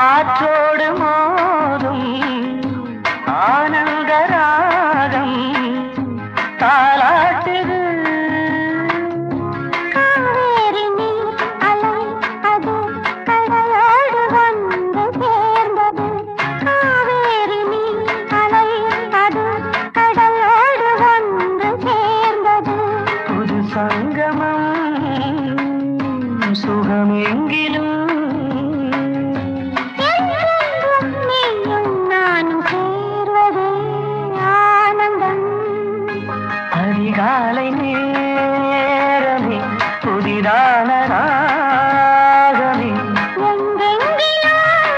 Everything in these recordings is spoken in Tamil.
காற்றோடு மோதும் ஆனந்த ராகம் தாலாட்டுது காவேரி நீர் அலை அது கடலோடு வந்து சேர்ந்தது காவேரி நீர் அலை அது கடலோடு வந்து சேர்ந்தது புது சங்கமம் சுகமெங்கிலும் என்றென்றும் நீயும் நானும் சேர்வதே ஆனந்தம் அதிகாலை நேரமே புதிதான ராகமே எங்கெங்கிலோ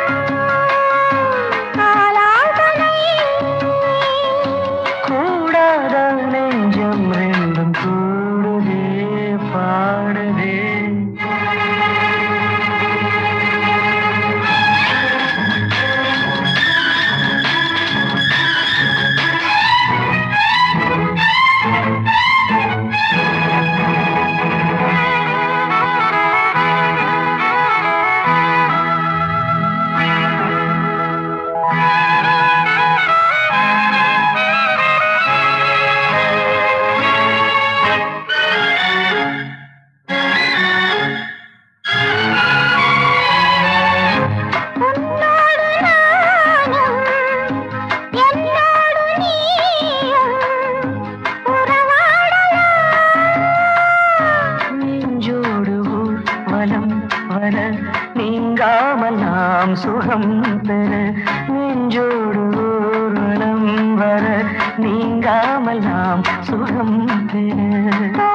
ஆலாபனை கூடாத நெஞ்சம் ரெண்டும் கூடுதே பாடுதே உன்னோடு நானும் என்னோடு நீயும் உறவாடலாம் நெஞ்சோடு ஊர் வலம் வர நீங்காமல் நாம் சுகம் பெற நெஞ்சோடு ஊர் வலம் வர நீங்காமல் நாம் சுகம் பெற